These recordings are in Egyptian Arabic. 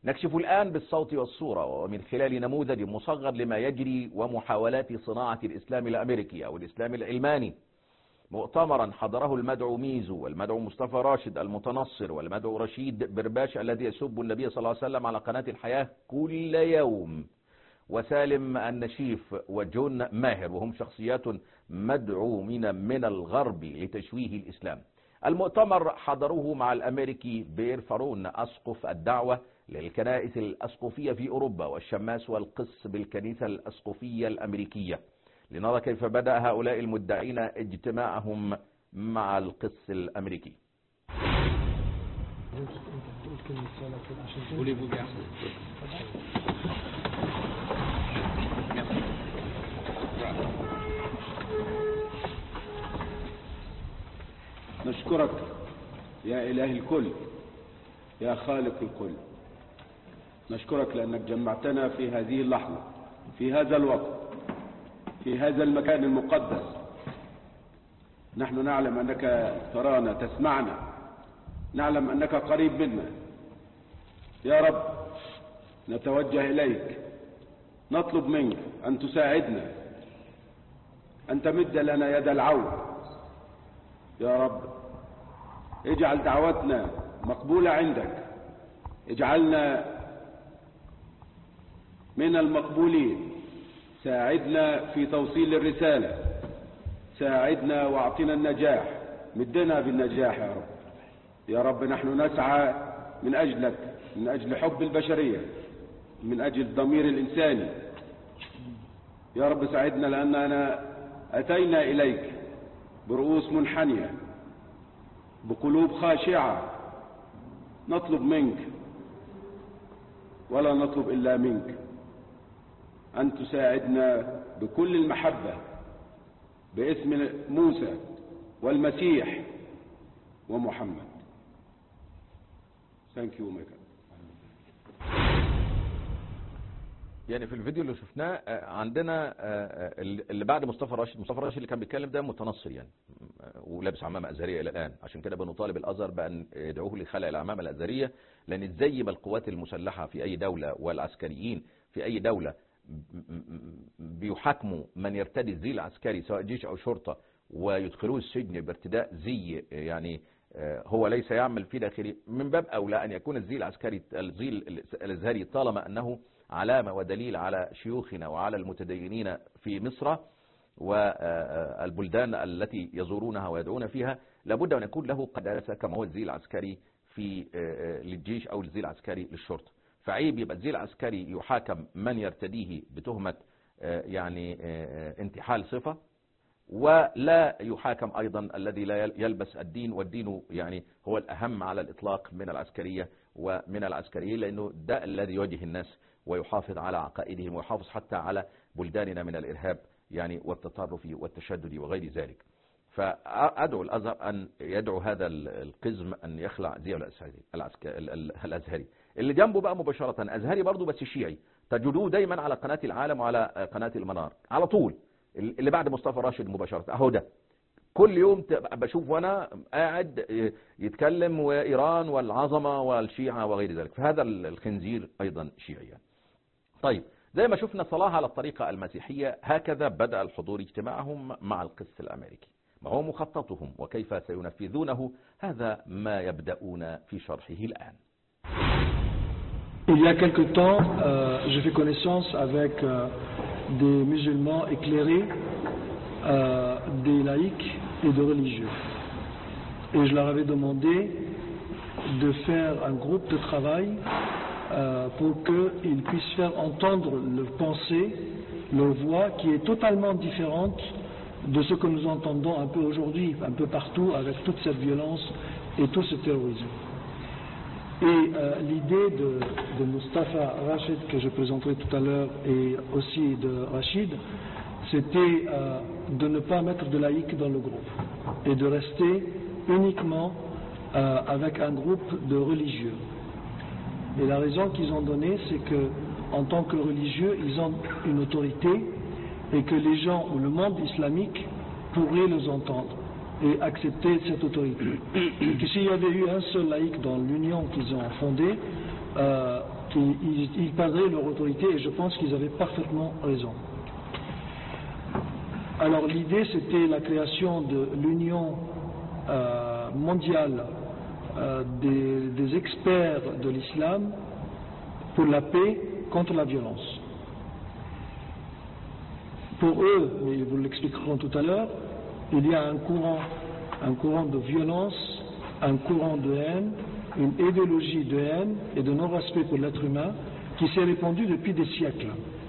نكشف الآن بالصوت والصورة ومن خلال نموذج مصغر لما يجري ومحاولات صناعة الإسلام الأمريكي أو الإسلام العلماني مؤتمرا حضره المدعو ميزو والمدعو مصطفى راشد المتنصر والمدعو رشيد برباش الذي يسب النبي صلى الله عليه وسلم على قناة الحياة كل يوم وسالم النشيف وجون ماهر وهم شخصيات مدعومين من الغرب لتشويه الإسلام المؤتمر حضروه مع الأمريكي بير فارون أسقف الدعوة للكنائس الأسقفية في أوروبا والشماس والقس بالكنيسة الأسقفية الأمريكية لنرى كيف بدأ هؤلاء المدعين اجتماعهم مع القس الأمريكي Voulez-vous bien نشكرك يا إله الكل يا خالق الكل نشكرك لأنك جمعتنا في هذه اللحظة في هذا الوقت في هذا المكان المقدس نحن نعلم أنك ترانا تسمعنا نعلم أنك قريب منا يا رب نتوجه إليك نطلب منك أن تساعدنا أن تمد لنا يد العون يا رب اجعل دعوتنا مقبولة عندك اجعلنا من المقبولين ساعدنا في توصيل الرسالة ساعدنا واعطنا النجاح مدنا بالنجاح يا رب يا رب نحن نسعى من أجلك من أجل حب البشرية من أجل الضمير الإنساني يا رب ساعدنا لأننا أتينا إليك برؤوس منحنية بقلوب خاشعة نطلب منك ولا نطلب إلا منك أن تساعدنا بكل المحبة باسم موسى والمسيح ومحمد Thank you, Michael. يعني في الفيديو اللي شفناه آه، عندنا آه، آه، اللي بعد مصطفى راشد مصطفى راشد اللي كان بيتكلم ده متنصر يعني آه، ولابس عمامه ازهريه الى الان عشان كده بنطالب الازهر بان يدعوه لخلع العمامه الازهريه لان زي ما القوات المسلحه في اي دوله والعسكريين في اي دوله م- م- بيحاكموا من يرتدي الزي العسكري سواء جيش او شرطه ويدخلوه السجن بارتداء زي يعني آه، هو ليس يعمل في داخله من باب اولى ان يكون الزي العسكري الزي الازهري طالما انه علامة ودليل على شيوخنا وعلى المتدينين في مصر والبلدان التي يزورونها ويدعون فيها لابد أن يكون له قداسة كما هو الزي العسكري في للجيش أو الزي العسكري للشرطة فعيب يبقى الزي العسكري يحاكم من يرتديه بتهمة يعني انتحال صفة ولا يحاكم أيضا الذي لا يلبس الدين والدين يعني هو الأهم على الإطلاق من العسكرية ومن العسكريين لأنه ده الذي يواجه الناس ويحافظ على عقائدهم ويحافظ حتى على بلداننا من الإرهاب يعني والتطرف والتشدد وغير ذلك فأدعو الأزهر أن يدعو هذا القزم أن يخلع زي الأزهري الأزهري اللي جنبه بقى مباشرة أزهري برضه بس شيعي تجدوه دايما على قناة العالم وعلى قناة المنار على طول اللي بعد مصطفى راشد مباشرة أهو ده كل يوم بشوف وانا قاعد يتكلم وايران والعظمه والشيعه وغير ذلك فهذا الخنزير ايضا شيعيا طيب زي ما شفنا صلاة على الطريقة المسيحية هكذا بدأ الحضور اجتماعهم مع القس الأمريكي ما هو مخططهم وكيف سينفذونه هذا ما يبدأون في شرحه الآن Il y a quelque temps, euh, j'ai fait connaissance avec euh, des musulmans éclairés, euh, des laïcs et de religieux. Et je leur avais demandé de faire un groupe de travail euh, pour qu'ils puissent faire entendre leur pensée, leur voix, qui est totalement différente de ce que nous entendons un peu aujourd'hui, un peu partout, avec toute cette violence et tout ce terrorisme. Et euh, l'idée de, de Mustafa Rachid, que je présenterai tout à l'heure, et aussi de Rachid, c'était euh, de ne pas mettre de laïcs dans le groupe et de rester uniquement euh, avec un groupe de religieux. Et la raison qu'ils ont donnée, c'est que en tant que religieux, ils ont une autorité et que les gens ou le monde islamique pourraient les entendre et accepter cette autorité. Et que s'il y avait eu un seul laïc dans l'union qu'ils ont fondée, euh, qu'ils ils- ils perdraient leur autorité et je pense qu'ils avaient parfaitement raison. Alors l'idée c'était la création de l'Union euh, mondiale euh, des, des experts de l'islam pour la paix contre la violence. Pour eux, mais ils vous l'expliqueront tout à l'heure, il y a un courant, un courant de violence, un courant de haine, une idéologie de haine et de non-respect pour l'être humain qui s'est répandue depuis des siècles.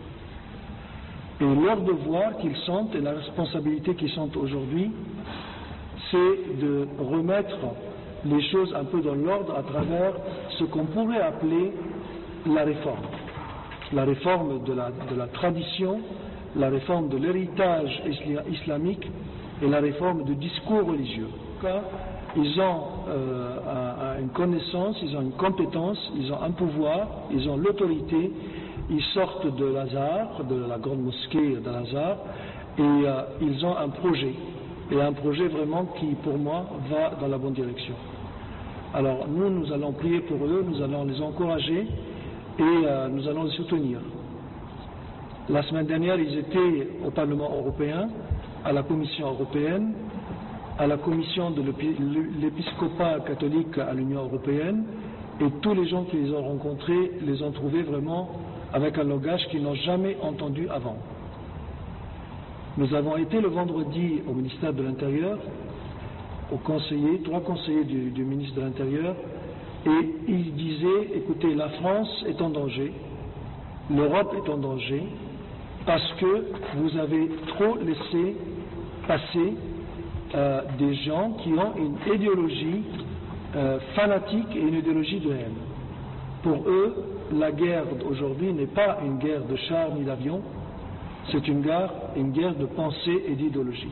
Et leur devoir qu'ils sentent et la responsabilité qu'ils sentent aujourd'hui, c'est de remettre les choses un peu dans l'ordre à travers ce qu'on pourrait appeler la réforme. La réforme de la, de la tradition, la réforme de l'héritage isla- islamique et la réforme du discours religieux. Car ils ont euh, un- un- une connaissance, ils ont une compétence, ils ont un pouvoir, ils ont l'autorité, ils sortent de Lazare, de la grande mosquée de Lazare, et euh, ils ont un projet, et un projet vraiment qui, pour moi, va dans la bonne direction. Alors nous, nous allons prier pour eux, nous allons les encourager et euh, nous allons les soutenir. La semaine dernière, ils étaient au Parlement européen, à la Commission européenne, à la Commission de l'épi- l'épiscopat catholique à l'Union européenne, et tous les gens qu'ils ont rencontrés les ont trouvés vraiment avec un langage qu'ils n'ont jamais entendu avant. Nous avons été le vendredi au ministère de l'Intérieur, aux conseillers, trois conseillers du, du ministre de l'Intérieur, et ils disaient, écoutez, la France est en danger, l'Europe est en danger, parce que vous avez trop laissé passer euh, des gens qui ont une idéologie euh, fanatique et une idéologie de haine. Pour eux, la guerre d'aujourd'hui n'est pas une guerre de chars ni d'avions, c'est une guerre, une guerre de pensée et d'idéologie.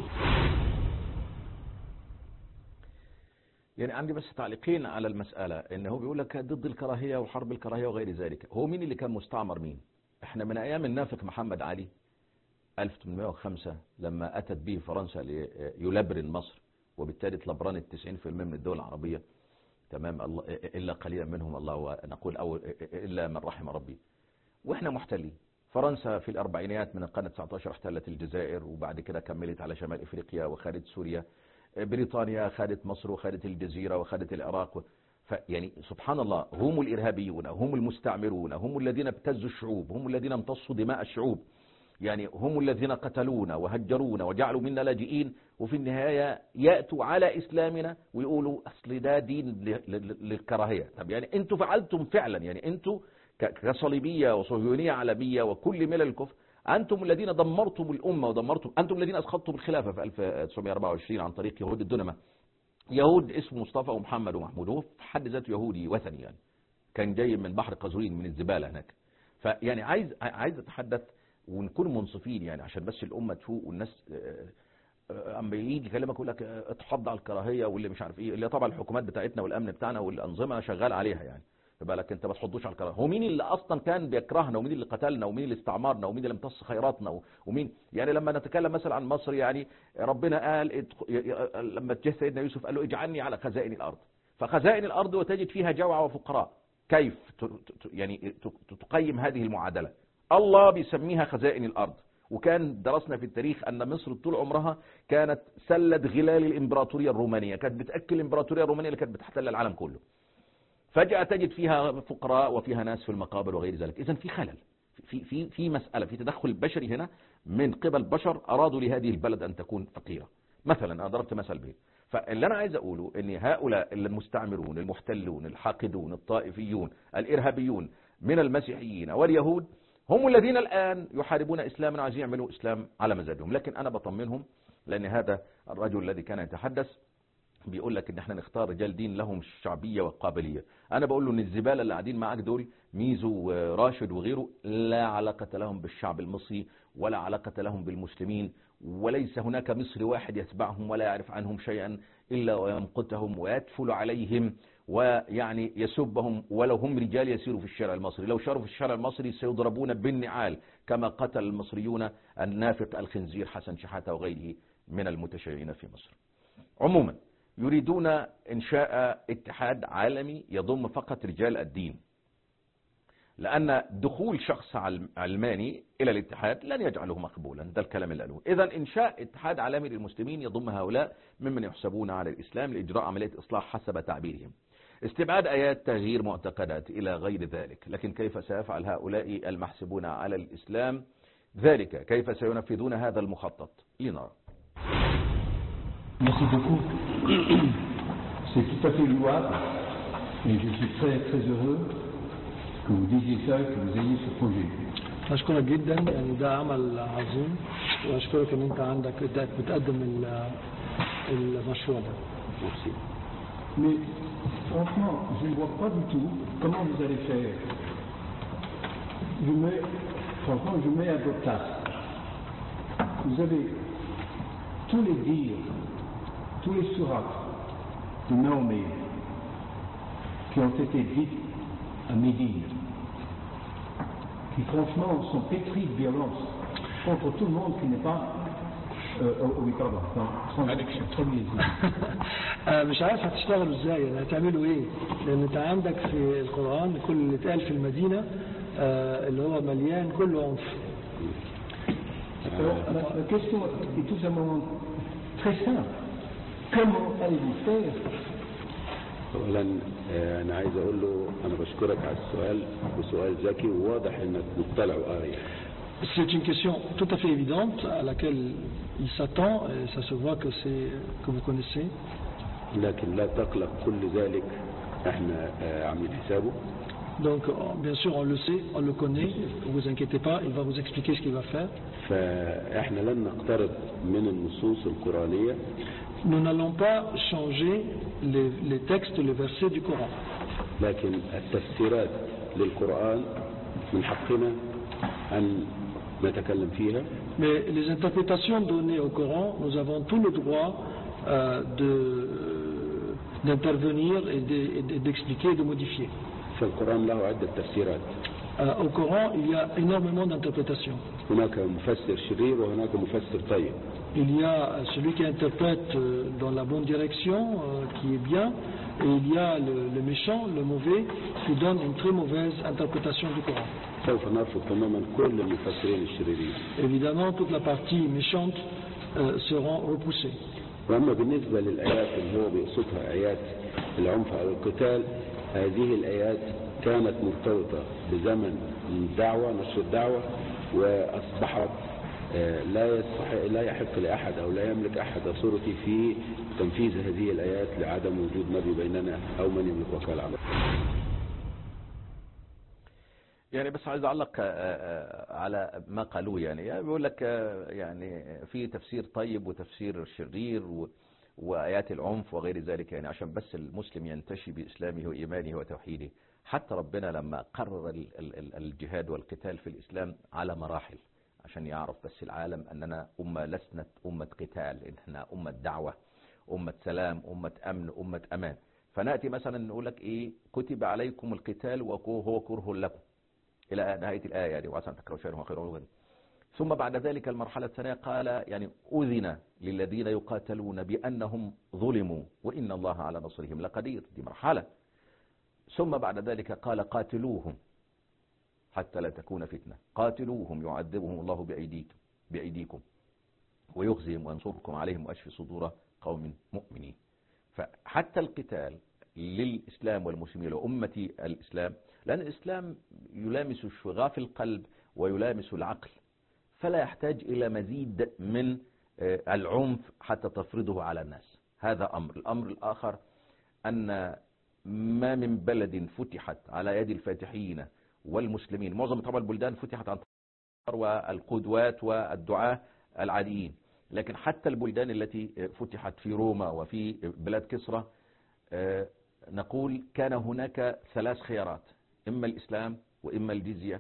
يعني عندي بس تعليقين على المسألة ان هو بيقول لك ضد الكراهية وحرب الكراهية وغير ذلك هو مين اللي كان مستعمر مين احنا من ايام النافق محمد علي 1805 لما اتت به فرنسا ليلبرن مصر وبالتالي تلبرنت 90% من الدول العربية تمام الله الا قليلا منهم الله نقول او الا من رحم ربي واحنا محتلين فرنسا في الاربعينيات من القرن 19 احتلت الجزائر وبعد كده كملت على شمال افريقيا وخدت سوريا بريطانيا خدت مصر وخدت الجزيرة وخدت العراق يعني سبحان الله هم الإرهابيون هم المستعمرون هم الذين ابتزوا الشعوب هم الذين امتصوا دماء الشعوب يعني هم الذين قتلونا وهجرونا وجعلوا منا لاجئين وفي النهاية يأتوا على إسلامنا ويقولوا أصل ده دين للكراهية طب يعني أنتوا فعلتم فعلا يعني أنتوا كصليبية وصهيونية علبية وكل ملل الكفر أنتم الذين دمرتم الأمة ودمرتم أنتم الذين أسقطتم الخلافة في 1924 عن طريق يهود الدنمة يهود اسمه مصطفى ومحمد ومحمود هو في حد ذاته يهودي وثني يعني كان جاي من بحر قزوين من الزبالة هناك فيعني عايز عايز أتحدث ونكون منصفين يعني عشان بس الأمة تفوق والناس اما يجي يكلمك يقول لك اتحض على الكراهيه واللي مش عارف ايه اللي طبعا الحكومات بتاعتنا والامن بتاعنا والانظمه شغال عليها يعني بالك انت ما تحطوش على الكراهيه هو مين اللي اصلا كان بيكرهنا ومين اللي قتلنا ومين اللي استعمرنا ومين اللي امتص خيراتنا ومين يعني لما نتكلم مثلا عن مصر يعني ربنا قال لما جه سيدنا يوسف قال له اجعلني على خزائن الارض فخزائن الارض وتجد فيها جوع وفقراء كيف يعني تقيم هذه المعادله الله بيسميها خزائن الارض وكان درسنا في التاريخ أن مصر طول عمرها كانت سلة غلال الإمبراطورية الرومانية كانت بتأكل الإمبراطورية الرومانية اللي كانت بتحتل العالم كله فجأة تجد فيها فقراء وفيها ناس في المقابر وغير ذلك إذا في خلل في في في مسألة في تدخل بشري هنا من قبل بشر أرادوا لهذه البلد أن تكون فقيرة مثلا أنا ضربت مثل به فاللي أنا عايز أقوله أن هؤلاء المستعمرون المحتلون الحاقدون الطائفيون الإرهابيون من المسيحيين واليهود هم الذين الآن يحاربون إسلامنا عايزين يعملوا إسلام على مزاجهم لكن أنا بطمنهم لأن هذا الرجل الذي كان يتحدث بيقول لك ان احنا نختار رجال دين لهم شعبية وقابلية انا بقول له ان الزبالة اللي قاعدين معاك دول ميزو وراشد وغيره لا علاقة لهم بالشعب المصري ولا علاقة لهم بالمسلمين وليس هناك مصري واحد يتبعهم ولا يعرف عنهم شيئا إلا ويمقتهم ويدفل عليهم ويعني يسبهم ولو هم رجال يسيروا في الشارع المصري لو شاروا في الشارع المصري سيضربون بالنعال كما قتل المصريون النافق الخنزير حسن شحاتة وغيره من المتشيعين في مصر عموما يريدون إنشاء اتحاد عالمي يضم فقط رجال الدين لأن دخول شخص علم- علماني إلى الاتحاد لن يجعله مقبولا ده الكلام اللي قالوه إذا إنشاء اتحاد عالمي للمسلمين يضم هؤلاء ممن يحسبون على الإسلام لإجراء عملية إصلاح حسب تعبيرهم استبعاد آيات تغيير معتقدات إلى غير ذلك لكن كيف سيفعل هؤلاء المحسبون على الإسلام ذلك كيف سينفذون هذا المخطط لنرى Merci beaucoup. C'est tout à fait louable et je suis très très heureux que vous disiez ça et que vous ayez ce projet. أشكرك جدا يعني ده عمل عظيم وأشكرك إن أنت عندك ده بتقدم ال- المشروع ده Merci. Mais franchement, je ne vois pas du tout comment vous allez faire. Je mets, franchement, je mets à votre place. Vous avez tous les dires, tous les sourates de Naomi qui ont été dites à Médine, qui franchement sont pétris de violence contre tout le monde qui n'est pas. Euh, oh, oui, pardon, non, traduction, traduisez. آه، مش عارف هتشتغلوا ازاي يعني هتعملوا ايه لان انت عندك في القرآن كل اللي اتقال في المدينة آه، اللي هو مليان كله عنف Alors, la, la question est tout simplement très simple. Comment allez-vous faire اولا آه، انا عايز اقول له انا بشكرك على السؤال وسؤال ذكي وواضح انك مطلع وقاري C'est une question tout à fait évidente à laquelle il s'attend et ça se voit que c'est que vous connaissez. لكن لا تقلق كل ذلك احنا آه، عاملين حسابه Donc euh, bien sûr on le sait, on le connaît, ne vous inquiétez pas, il va vous expliquer ce qu'il va faire. فاحنا لن نقترب من النصوص القرآنية Nous n'allons pas changer les, les textes, les versets du Coran. لكن التفسيرات للقرآن من حقنا أن نتكلم فيها Mais les interprétations données au Coran, nous avons tout le droit euh, de- d'intervenir et de- et de- d'expliquer et de modifier. فالقرآن له عدة تفسيرات Euh, au Coran, il y a énormément d'interprétations. هناك مفسر شرير وهناك مفسر طيب Il y a celui qui interprète euh, dans la bonne direction, euh, qui est bien, et il y a le, le méchant, le mauvais, qui donne une très mauvaise interprétation du Coran. سوف نرفض تماما كل المفسرين الشريرين Évidemment, toute la partie méchante euh, seront repoussées. وأما بالنسبة للآيات اللي هو بيقصدها آيات العنف أو القتال هذه الآيات كانت مرتبطة بزمن الدعوة نشر الدعوة وأصبحت آه، لا يستحق لا يحق لأحد أو لا يملك أحد صورتي في تنفيذ هذه الآيات لعدم وجود نبي بيننا أو من يملك وكالة على يعني بس عايز اعلق آه، آه، على ما قالوه يعني يعني بيقول لك آه، يعني في تفسير طيب وتفسير شرير و- وايات العنف وغير ذلك يعني عشان بس المسلم ينتشي باسلامه وايمانه وتوحيده حتى ربنا لما قرر ال- ال- ال- الجهاد والقتال في الاسلام على مراحل عشان يعرف بس العالم اننا امه لسنا امه قتال احنا امه دعوه امه سلام امه امن امه امان فناتي مثلا نقول لك ايه كتب عليكم القتال وهو كره لكم إلى نهاية الآية يعني وعسى أن تكرهوا شيئا وخير غدا ثم بعد ذلك المرحلة الثانية قال يعني أذن للذين يقاتلون بأنهم ظلموا وإن الله على نصرهم لقدير دي مرحلة ثم بعد ذلك قال قاتلوهم حتى لا تكون فتنة قاتلوهم يعذبهم الله بأيديكم بأيديكم ويخزيهم وينصركم عليهم وأشفي صدور قوم مؤمنين فحتى القتال للإسلام والمسلمين وأمة الإسلام لأن الإسلام يلامس شغاف القلب ويلامس العقل فلا يحتاج إلى مزيد من آه، العنف حتى تفرضه على الناس هذا أمر الأمر الآخر أن ما من بلد فتحت على يد الفاتحين والمسلمين معظم طبعا البلدان فتحت عن طريق والقدوات والدعاة العاديين لكن حتى البلدان التي فتحت في روما وفي بلاد كسرى آه، نقول كان هناك ثلاث خيارات إما الإسلام وإما الجزية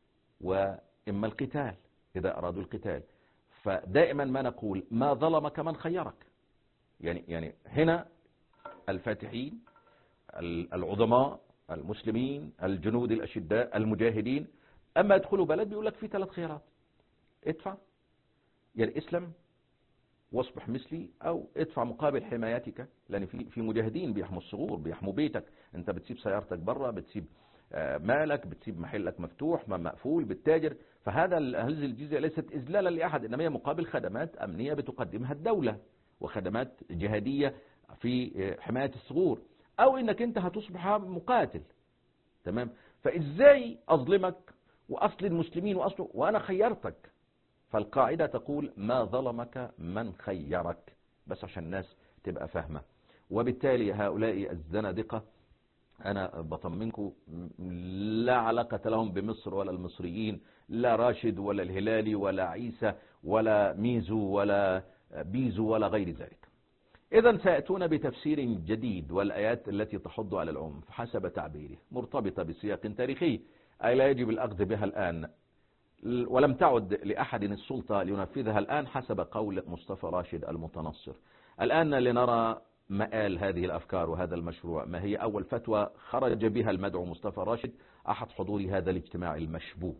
وإما القتال إذا أرادوا القتال فدائما ما نقول ما ظلمك من خيرك يعني يعني هنا الفاتحين ال- العظماء المسلمين الجنود الأشداء المجاهدين أما يدخلوا بلد بيقول لك في ثلاث خيارات ادفع يعني اسلم واصبح مثلي او ادفع مقابل حمايتك لان في في مجاهدين بيحموا الصغور بيحموا بيتك انت بتسيب سيارتك بره بتسيب آه، مالك بتسيب محلك مفتوح ما مقفول بتتاجر فهذا ال- هذه الجزية ليست إذلالا لأحد إنما هي مقابل خدمات أمنية بتقدمها الدولة وخدمات جهادية في آه، حماية الثغور أو إنك أنت هتصبح مقاتل تمام فإزاي أظلمك وأصل المسلمين وأصله وأنا خيرتك فالقاعدة تقول ما ظلمك من خيرك بس عشان الناس تبقى فاهمة وبالتالي هؤلاء الزنادقة أنا بطمنكم لا علاقة لهم بمصر ولا المصريين لا راشد ولا الهلالي ولا عيسى ولا ميزو ولا بيزو ولا غير ذلك إذا سيأتون بتفسير جديد والآيات التي تحض على العنف حسب تعبيره مرتبطة بسياق تاريخي أي لا يجب الأخذ بها الآن ولم تعد لأحد السلطة لينفذها الآن حسب قول مصطفى راشد المتنصر الآن لنرى مآل هذه الأفكار وهذا المشروع ما هي أول فتوى خرج بها المدعو مصطفى راشد أحد حضور هذا الاجتماع المشبوه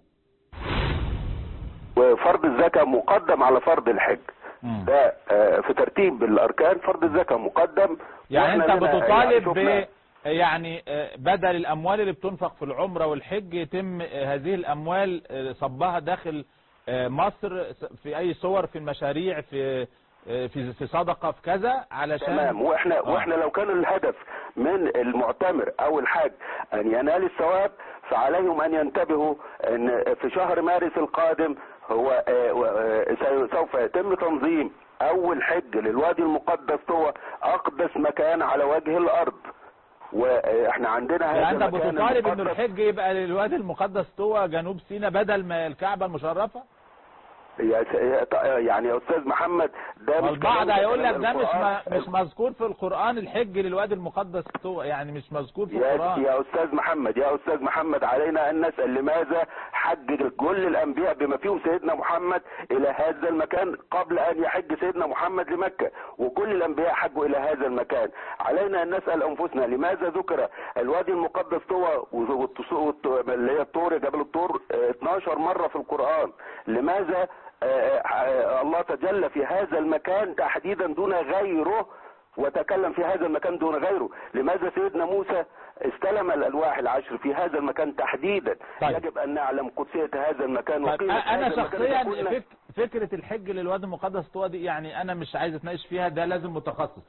وفرض الزكاة مقدم على فرض الحج مم. ده آه، في ترتيب الأركان فرض الزكاة مقدم يعني وإحنا انت لنا- بتطالب شفنا- ب يعني آه، بدل الاموال اللي بتنفق في العمرة والحج يتم آه، هذه الاموال آه، صبها داخل آه، مصر في اي صور في المشاريع في آه، في في صدقة في كذا علشان تمام واحنا آه. واحنا لو كان الهدف من المعتمر او الحاج ان ينال الثواب فعليهم ان ينتبهوا ان في شهر مارس القادم هو آه، و- آه، سي- سوف يتم تنظيم اول حج للوادي المقدس هو اقدس مكان على وجه الارض واحنا عندنا هذا يعني انت المكان بتطالب انه المقدس. الحج يبقى للوادي المقدس طوى جنوب سيناء بدل ما الكعبة المشرفة يا س- يعني يا استاذ محمد ده مش والبعض كلام هيقول لك كلام ده مش القرآن. ما مش مذكور في القرآن الحج للوادي المقدس طوى يعني مش مذكور في يا القرآن يا استاذ محمد يا استاذ محمد علينا ان نسال لماذا حج كل الانبياء بما فيهم سيدنا محمد الى هذا المكان قبل ان يحج سيدنا محمد لمكه وكل الانبياء حجوا الى هذا المكان علينا ان نسال انفسنا لماذا ذكر الوادي المقدس طوى والطس- والط- اللي هي الطور جبل الطور آه، 12 مره في القران لماذا آه، آه، الله تجلى في هذا المكان تحديدا دون غيره وتكلم في هذا المكان دون غيره لماذا سيدنا موسى استلم الألواح العشر في هذا المكان تحديدا طيب. يجب أن نعلم قدسية هذا المكان طيب وقيمة انا هذا المكان شخصيا إذا كنا- فك فكرة الحج للوادي المقدس طوى دي يعني انا مش عايز اتناقش فيها ده لازم متخصص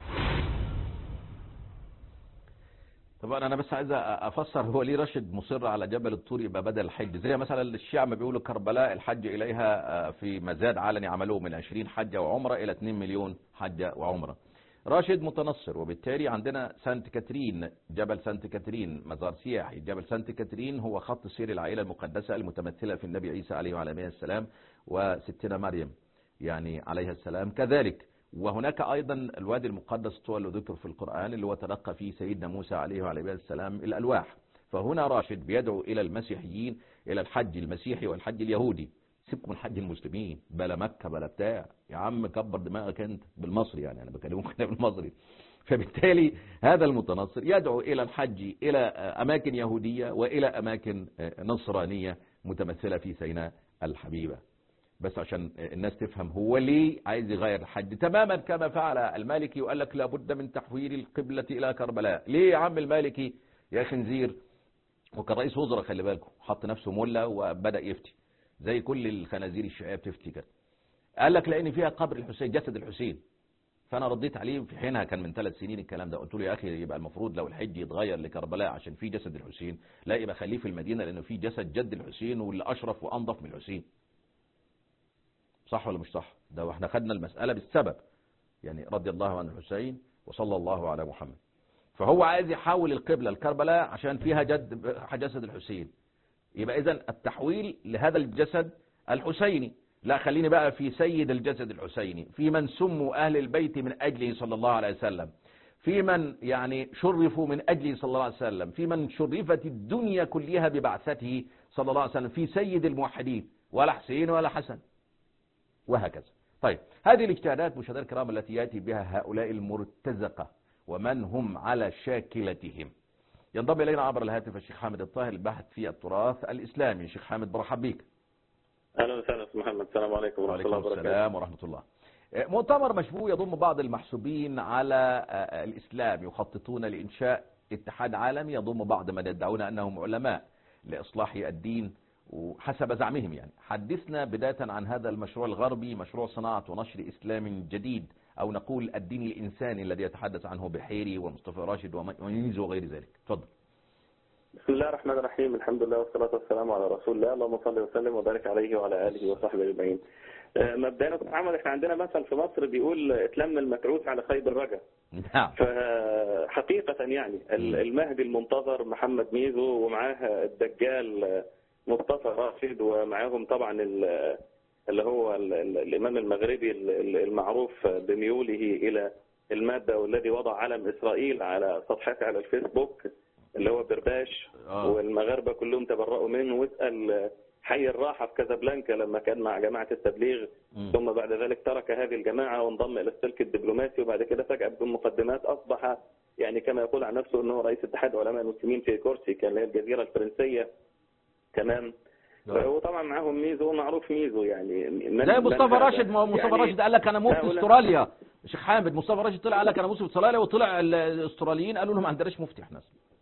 طبعا انا بس عايز افسر هو ليه راشد مصر على جبل الطور يبقى بدل الحج زي مثلا الشيعة ما بيقولوا كربلاء الحج اليها في مزاد علني عملوه من 20 حجة وعمرة الى 2 مليون حجة وعمرة راشد متنصر وبالتالي عندنا سانت كاترين جبل سانت كاترين مزار سياحي جبل سانت كاترين هو خط سير العائلة المقدسة المتمثلة في النبي عيسى عليه وعلى عليه السلام وستنا مريم يعني عليها السلام كذلك وهناك أيضا الوادي المقدس طوى اللي ذكر في القرآن اللي هو تلقى فيه سيدنا موسى عليه وعلى عليه السلام الألواح فهنا راشد بيدعو إلى المسيحيين إلى الحج المسيحي والحج اليهودي سيبكم من حج المسلمين بلا مكة بلا بتاع يا عم كبر دماغك انت بالمصري يعني انا بكلمك كده بالمصري فبالتالي هذا المتنصر يدعو الى الحج الى اماكن يهودية والى اماكن نصرانية متمثلة في سيناء الحبيبة بس عشان الناس تفهم هو ليه عايز يغير الحج تماما كما فعل المالكي وقال لك لابد من تحويل القبلة الى كربلاء ليه يا عم المالكي يا خنزير وكان رئيس وزراء خلي بالكم حط نفسه مله وبدأ يفتي زي كل الخنازير الشيعية بتفتي كده قال لك لان فيها قبر الحسين جسد الحسين فانا رديت عليه في حينها كان من ثلاث سنين الكلام ده قلت له يا اخي يبقى المفروض لو الحج يتغير لكربلاء عشان في جسد الحسين لا يبقى خليه في المدينه لانه في جسد جد الحسين واللي اشرف وانظف من الحسين صح ولا مش صح ده واحنا خدنا المساله بالسبب يعني رضي الله عن الحسين وصلى الله على محمد فهو عايز يحول القبله لكربلاء عشان فيها جد جسد الحسين يبقى اذا التحويل لهذا الجسد الحسيني لا خليني بقى في سيد الجسد الحسيني في من سموا أهل البيت من أجله صلى الله عليه وسلم في من يعني شرفوا من أجله صلى الله عليه وسلم في من شرفت الدنيا كلها ببعثته صلى الله عليه وسلم في سيد الموحدين ولا حسين ولا حسن وهكذا طيب هذه الاجتهادات مشاهدينا الكرام التي يأتي بها هؤلاء المرتزقة ومن هم على شاكلتهم ينضم إلينا عبر الهاتف الشيخ حامد الطاهر الباحث في التراث الإسلامي شيخ حامد برحب بيك اهلا وسهلا استاذ محمد السلام عليكم ورحمه الله وعليكم وبركاته السلام ورحمة الله مؤتمر مشبوه يضم بعض المحسوبين على الإسلام يخططون لإنشاء اتحاد عالمي يضم بعض من يدعون أنهم علماء لإصلاح الدين وحسب زعمهم يعني حدثنا بداية عن هذا المشروع الغربي مشروع صناعة ونشر إسلام جديد أو نقول الدين الإنساني الذي يتحدث عنه بحيري ومصطفى راشد ومنيز وغير ذلك تفضل بسم الله الرحمن الرحيم الحمد لله والصلاة والسلام على رسول الله اللهم صل وسلم وبارك عليه وعلى آله وصحبه أجمعين آه، مبدئيا يا أستاذ محمد احنا عندنا مثل في مصر بيقول اتلم المتعوس على خيب الرجا نعم فحقيقة يعني ال- المهدي المنتظر محمد ميزو ومعاه الدجال مصطفى راشد ومعاهم طبعا ال- اللي هو ال- ال- الإمام المغربي ال- ال- المعروف بميوله إلى المادة والذي وضع علم إسرائيل على صفحته على الفيسبوك اللي هو برباش آه. والمغاربة كلهم تبرؤوا منه واسأل حي الراحة في كازابلانكا لما كان مع جماعة التبليغ مم. ثم بعد ذلك ترك هذه الجماعة وانضم إلى السلك الدبلوماسي وبعد كده فجأة بدون مقدمات أصبح يعني كما يقول عن نفسه أنه رئيس اتحاد علماء المسلمين في كورسي كان اللي هي الجزيرة الفرنسية تمام نعم. وطبعا معهم ميزو معروف ميزو يعني من- زي من مصطفى هذا؟ راشد ما هو مصطفى يعني راشد قال لك انا مفتي هؤلاء- استراليا شيخ حامد مصطفى راشد طلع قال لك انا مفتي استراليا وطلع ال- الاستراليين قالوا لهم ما عندناش مفتي احنا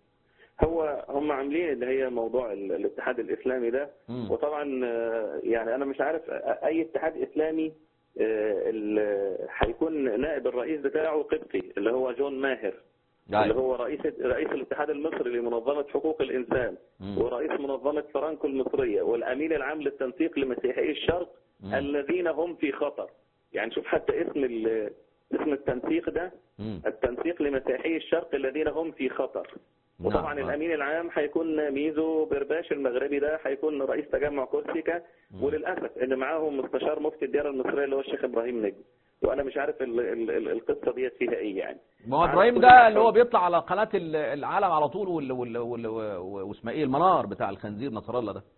هو هم عاملين اللي هي موضوع ال- الاتحاد الإسلامي ده مم. وطبعا آه، يعني أنا مش عارف آه، أي اتحاد إسلامي آه، ال- هيكون نائب الرئيس بتاعه قبطي اللي هو جون ماهر اللي أيوة. هو رئيس رئيس الاتحاد المصري لمنظمة حقوق الإنسان مم. ورئيس منظمة فرانكو المصرية والأمين العام للتنسيق لمسيحي الشرق مم. الذين هم في خطر يعني شوف حتى اسم ال- اسم التنسيق ده مم. التنسيق لمسيحي الشرق الذين هم في خطر وطبعا نعم. الامين العام هيكون ميزو برباش المغربي ده هيكون رئيس تجمع كورسيكا وللاسف ان معاهم مستشار مفتي الديار المصريه اللي هو الشيخ ابراهيم نجم وانا مش عارف ال ال ال القصه ديت فيها ايه يعني ما هو على ابراهيم كل ده الأحوال- اللي هو بيطلع على قناه ال- العالم على طول وال وال وال واسمها ايه المنار بتاع الخنزير نصر الله ده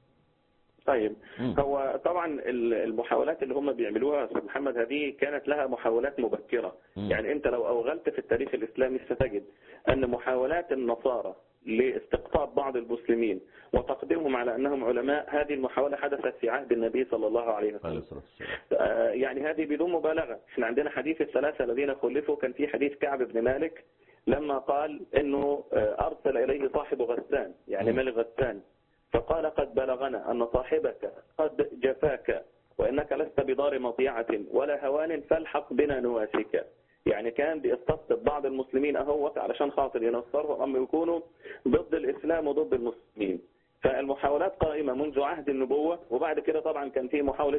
طيب مم. هو طبعا ال- المحاولات اللي هم بيعملوها يا استاذ محمد هذه كانت لها محاولات مبكره مم. يعني انت لو اوغلت في التاريخ الاسلامي ستجد ان محاولات النصارى لاستقطاب بعض المسلمين وتقديمهم على انهم علماء هذه المحاوله حدثت في عهد النبي صلى الله عليه عليه وسلم الصلاه والسلام آه، يعني هذه بدون مبالغه احنا عندنا حديث الثلاثه الذين خلفوا كان في حديث كعب بن مالك لما قال انه آه، ارسل اليه صاحب غسان يعني مم. ملك غسان فقال قد بلغنا أن صاحبك قد جفاك وإنك لست بدار مطيعة ولا هوان فالحق بنا نواسيك يعني كان بيستقطب بعض المسلمين أهوت علشان خاطر ينصرهم أم يكونوا ضد الإسلام وضد المسلمين فالمحاولات قائمة منذ عهد النبوة وبعد كده طبعا كان في محاولة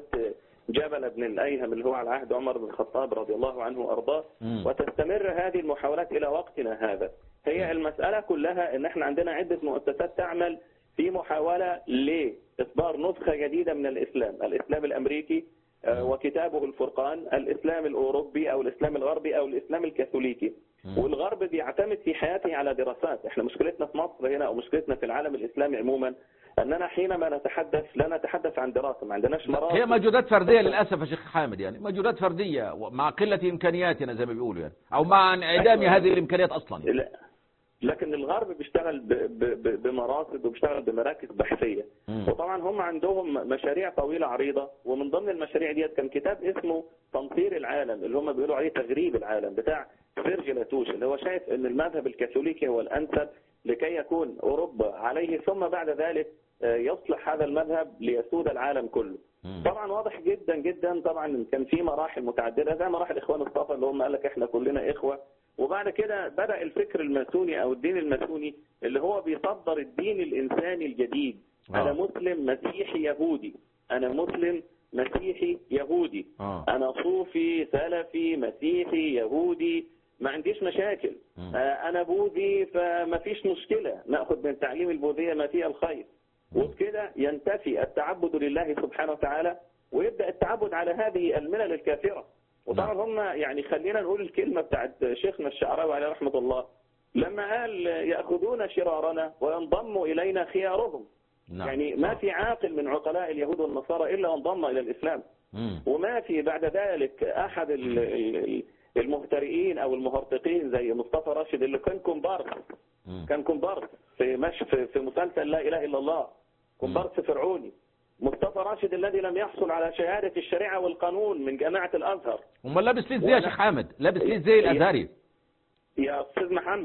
جبل بن الأيهم اللي هو على عهد عمر بن الخطاب رضي الله عنه وأرضاه مم. وتستمر هذه المحاولات إلى وقتنا هذا هي المسألة كلها ان احنا عندنا عدة مؤسسات تعمل في محاولة لإصدار نسخة جديدة من الإسلام الإسلام الأمريكي آه، وكتابه الفرقان الإسلام الأوروبي أو الإسلام الغربي أو الإسلام الكاثوليكي مم. والغرب بيعتمد في حياته على دراسات احنا مشكلتنا في مصر هنا أو مشكلتنا في العالم الإسلامي عموما أننا حينما نتحدث لا نتحدث عن دراسة ما عندناش مرات هي مجهودات فرديه للاسف يا شيخ حامد يعني مجهودات فرديه مع قله امكانياتنا زي ما بيقولوا يعني او مع انعدام أيوة. هذه الامكانيات اصلا يعني. لا لكن الغرب بيشتغل ب- ب- ب- بمراصد وبيشتغل بمراكز بحثية مم. وطبعا هم عندهم مشاريع طويلة عريضة ومن ضمن المشاريع ديت كان كتاب اسمه تنصير العالم اللي هم بيقولوا عليه تغريب العالم بتاع سيرجي لاتوش اللي هو شايف ان المذهب الكاثوليكي هو الانسب لكي يكون اوروبا عليه ثم بعد ذلك آه، يصلح هذا المذهب ليسود العالم كله مم. طبعا واضح جدا جدا طبعا كان في مراحل متعدده زي مراحل اخوان الصفا اللي هم قال لك احنا كلنا اخوه وبعد كده بدا الفكر الماسوني او الدين الماسوني اللي هو بيصدر الدين الانساني الجديد آه. انا مسلم مسيحي يهودي انا مسلم مسيحي يهودي آه. انا صوفي سلفي مسيحي يهودي ما عنديش مشاكل مم. آه، انا بوذي فما فيش مشكله ناخذ من تعليم البوذيه ما فيه الخير وبكده ينتفي التعبد لله سبحانه وتعالى ويبدا التعبد على هذه الملل الكافره وطبعا هم يعني خلينا نقول الكلمه بتاعت شيخنا الشعراوي عليه رحمه الله لما قال ياخذون شرارنا وينضموا الينا خيارهم نعم. يعني ما في عاقل من عقلاء اليهود والنصارى الا وانضم الى الاسلام مم. وما في بعد ذلك احد ال- ال- المهترئين او المهرطقين زي مصطفى راشد اللي كان كومبارس مم. كان كومبارس في مش في, في مسلسل لا اله الا الله كومبارس فرعوني مصطفى راشد الذي لم يحصل على شهاده الشريعه والقانون من جامعه الازهر امال لابس ليه ازاي يا وأنا- شيخ حامد لابس ليه ازاي الازهري يا استاذ محمد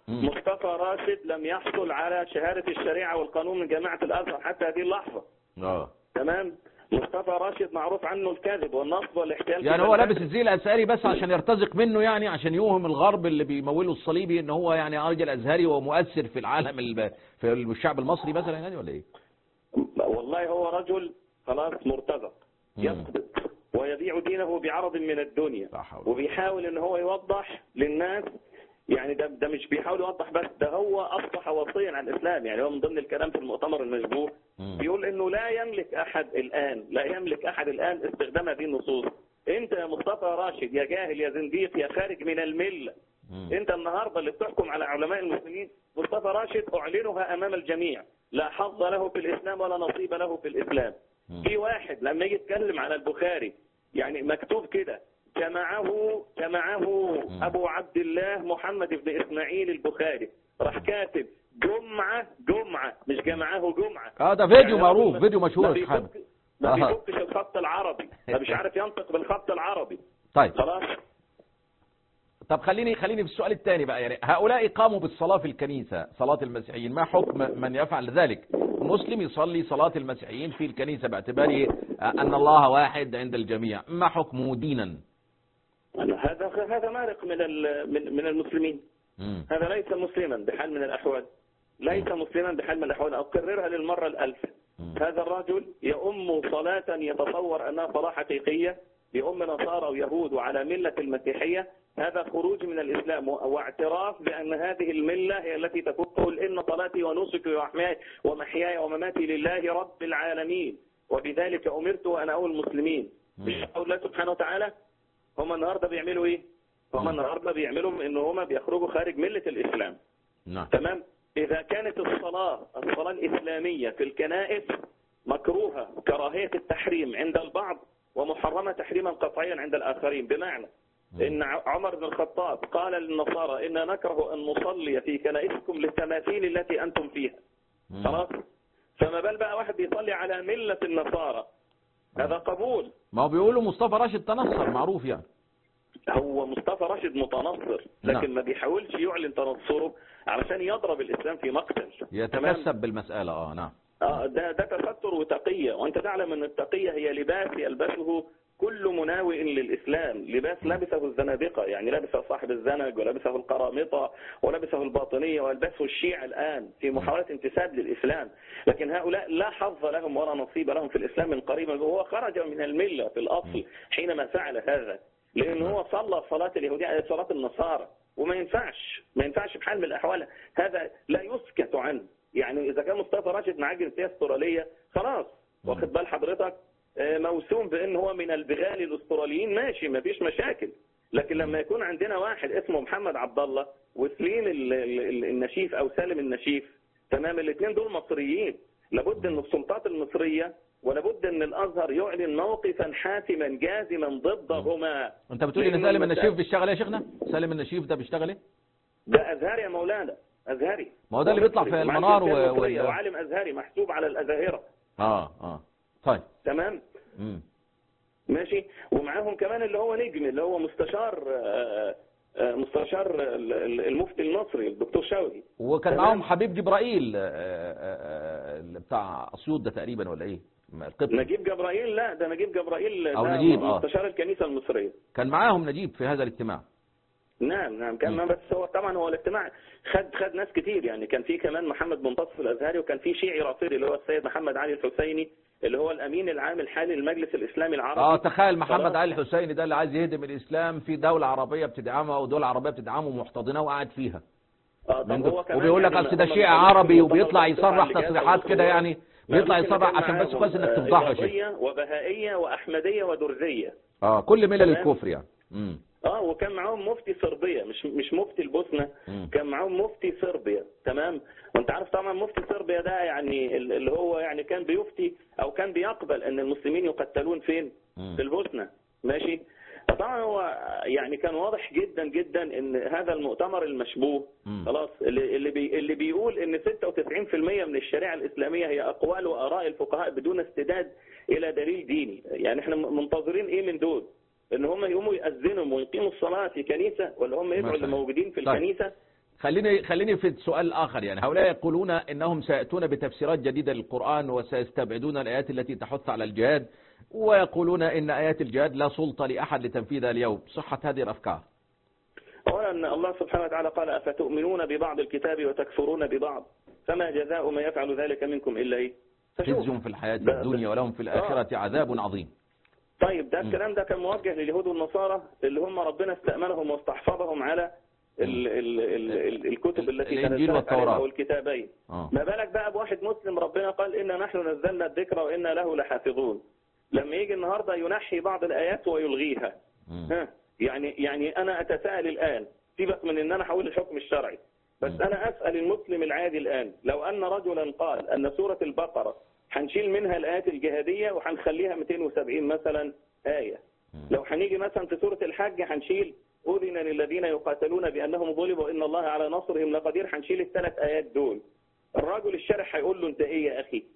مم. مصطفى راشد لم يحصل على شهادة الشريعة والقانون من جامعة الأزهر حتى هذه اللحظة اه تمام مصطفى راشد معروف عنه الكذب والنصب والاحتيال في يعني هو بلدان. لابس الزي الازهري بس عشان يرتزق منه يعني عشان يوهم الغرب اللي بيموله الصليبي ان هو يعني راجل ازهري ومؤثر في العالم الب... في الشعب المصري مثلا يعني ولا ايه؟ والله هو رجل خلاص مرتزق مم. يقبض ويبيع دينه بعرض من الدنيا لا حول. وبيحاول ان هو يوضح للناس يعني ده, ده مش بيحاول يوضح بس ده هو اصبح وصيا عن الاسلام يعني هو من ضمن الكلام في المؤتمر المشبوه مم. بيقول انه لا يملك احد الان لا يملك احد الان استخدام هذه النصوص انت يا مصطفى راشد يا جاهل يا زنديق يا خارج من المله مم. انت النهارده اللي بتحكم على علماء المسلمين مصطفى راشد اعلنها امام الجميع لا حظ له في الاسلام ولا نصيب له في الاسلام مم. في واحد لما يجي يتكلم على البخاري يعني مكتوب كده جمعه جمعه ابو عبد الله محمد بن اسماعيل البخاري راح كاتب جمعه جمعه مش جمعه جمعه اه ده فيديو يعني معروف ما- فيديو مشهور ما يا شحاته بيفك- ما آه. بيفكش الخط العربي ما مش عارف ينطق بالخط العربي طيب خلاص طب خليني خليني في السؤال الثاني بقى يعني هؤلاء قاموا بالصلاة في الكنيسة صلاة المسيحيين ما حكم من يفعل ذلك مسلم يصلي صلاة المسيحيين في الكنيسة باعتباره آه، أن الله واحد عند الجميع ما حكمه دينا أنا هذا هذا مارق من ال- من من المسلمين مم. هذا ليس مسلما بحال من الأحوال ليس مسلما بحال من الأحوال أكررها للمرة الألف هذا الرجل يؤم صلاة يتصور أنها صلاة حقيقية يؤم نصارى ويهود وعلى ملة المسيحية هذا خروج من الإسلام و- واعتراف بأن هذه الملة هي التي تقول قل إن صلاتي ونسكي ومحياي ومحياي ومماتي لله رب العالمين وبذلك أمرت وأنا أول المسلمين مش قول الله سبحانه وتعالى هم النهارده بيعملوا ايه؟ هم النهارده بيعملوا ان هم بيخرجوا خارج مله الاسلام نعم تمام؟ اذا كانت الصلاه الصلاه الاسلاميه في الكنائس مكروهه كراهيه التحريم عند البعض ومحرمه تحريما قطعيا عند الاخرين بمعنى ان ع- عمر بن الخطاب قال للنصارى ان نكره ان نصلي في كنائسكم للتماثيل التي انتم فيها خلاص؟ فما بال بقى واحد بيصلي على مله النصارى هذا قبول ما هو بيقولوا مصطفى راشد تنصر معروف يعني هو مصطفى راشد متنصر نعم. لكن ما بيحاولش يعلن تنصره علشان يضرب الاسلام في مقتل تمام يتكسب بالمسألة اه نعم آه ده ده تستر وتقيه وانت تعلم ان التقيه هي لباس يلبسه كل مناوئ للاسلام لباس لبسه الزنادقه يعني لبسه صاحب الزنج ولبسه القرامطه ولبسه الباطنيه ولبسه الشيعة الان في محاوله انتساب للاسلام لكن هؤلاء لا حظ لهم ولا نصيب لهم في الاسلام من قريب وهو خرج من المله في الاصل حينما فعل هذا لان هو صلى صلاه اليهوديه صلاه النصارى وما ينفعش ما ينفعش بحال من الاحوال هذا لا يسكت عنه يعني اذا كان مصطفى راشد معاه جنسيه استراليه خلاص واخد بال حضرتك آه، موسوم بان هو من البغال الاستراليين ماشي ما فيش مشاكل لكن لما يكون عندنا واحد اسمه محمد عبد الله وسليم ال- ال- ال- النشيف او سالم النشيف تمام الاثنين دول مصريين لابد ان السلطات المصريه ولابد ان الازهر يعلن موقفا حاسما جازما ضدهما انت بتقول ان لأنه سالم المسألة- النشيف بيشتغل ايه يا شيخنا سالم النشيف ده بيشتغل ايه ده ازهري يا مولانا ازهري ما هو ده اللي بيطلع في مصري، ومعاه المنار جنسية و- مصرية وال- وعالم ازهري محسوب على الازاهره اه اه طيب تمام مم. ماشي ومعاهم كمان اللي هو نجم اللي هو مستشار آه، آه، مستشار ال- ال- المفتي المصري الدكتور شوقي وكان تمام. معاهم حبيب جبرائيل آه، آه، آه، اللي بتاع اسيوط ده تقريبا ولا ايه القبطي نجيب جبرائيل لا ده نجيب جبرائيل أو ده نجيب، آه. مستشار الكنيسه المصريه كان معاهم نجيب في هذا الاجتماع نعم نعم كان مم. بس هو طبعا هو الاجتماع خد خد ناس كتير يعني كان في كمان محمد منتصف الازهري وكان في شيعي رافضي اللي هو السيد محمد علي الحسيني اللي هو الامين العام الحالي للمجلس الاسلامي العربي اه تخيل محمد خلاص. علي الحسيني ده اللي عايز يهدم الاسلام في دولة عربية بتدعمها ودولة عربية بتدعمه ومحتضنه وقاعد فيها آه طب من هو دول- كمان وبيقول لك يعني اصل ده هم شيعي مخلصين عربي المؤتمر وبيطلع بتاع يصرح اللجان تصريحات كده والثوار. يعني لا، بيطلع ممكن يصرح يكون عشان بس معاهم، كويس انك آه، تفضحه يا شيخ إباضية وبهائية وأحمدية ودرزية اه كل ملل تمام. الكفر يعني امم اه وكان معاهم مفتي صربيا مش مش مفتي البوسنه مم. كان معاهم مفتي صربيا تمام وانت عارف طبعا مفتي صربيا ده يعني ال- اللي هو يعني كان بيفتي او كان بيقبل ان المسلمين يقتلون فين مم. في البوسنه ماشي طبعا هو يعني كان واضح جدا جدا ان هذا المؤتمر المشبوه مم. خلاص اللي اللي, بي اللي بيقول ان 96% من الشريعه الاسلاميه هي اقوال واراء الفقهاء بدون استداد الى دليل ديني يعني احنا منتظرين ايه من دول ان هم يقوموا يأذنوا ويقيموا الصلاه في كنيسه ولا هم يدعوا مثلاً. اللي موجودين في طيب. الكنيسه خليني خليني في السؤال الآخر يعني هؤلاء يقولون إنهم سيأتون بتفسيرات جديدة للقرآن وسيستبعدون الآيات التي تحث على الجهاد ويقولون إن آيات الجهاد لا سلطة لأحد لتنفيذها اليوم صحة هذه الأفكار أولا أن الله سبحانه وتعالى قال أفتؤمنون ببعض الكتاب وتكفرون ببعض فما جزاء ما يفعل ذلك منكم إلا إيه فشوف. خزي في الحياة ده- الدنيا ولهم في الآخرة عذاب عظيم طيب ده الكلام ده كان موجه لليهود والنصارى اللي هم ربنا استأمنهم واستحفظهم على ال ال ال ال الكتب التي الإنجيل تنزلت عليهم والتوراة. أو الكتابين آه. ما بالك بقى بواحد مسلم ربنا قال إنا نحن نزلنا الذكر وإنا له لحافظون لما يجي النهاردة ينحي بعض الآيات ويلغيها مم. ها يعني يعني أنا أتساءل الآن سيبك من إن أنا هقول الحكم الشرعي بس أنا أسأل المسلم العادي الآن لو أن رجلا قال أن سورة البقرة هنشيل منها الآيات الجهادية وهنخليها 270 مثلا آية لو هنيجي مثلا في سورة الحج هنشيل أذن للذين يقاتلون بأنهم ظلموا وإن الله على نصرهم لقدير هنشيل الثلاث آيات دول الرجل الشارح هيقول له أنت إيه يا أخي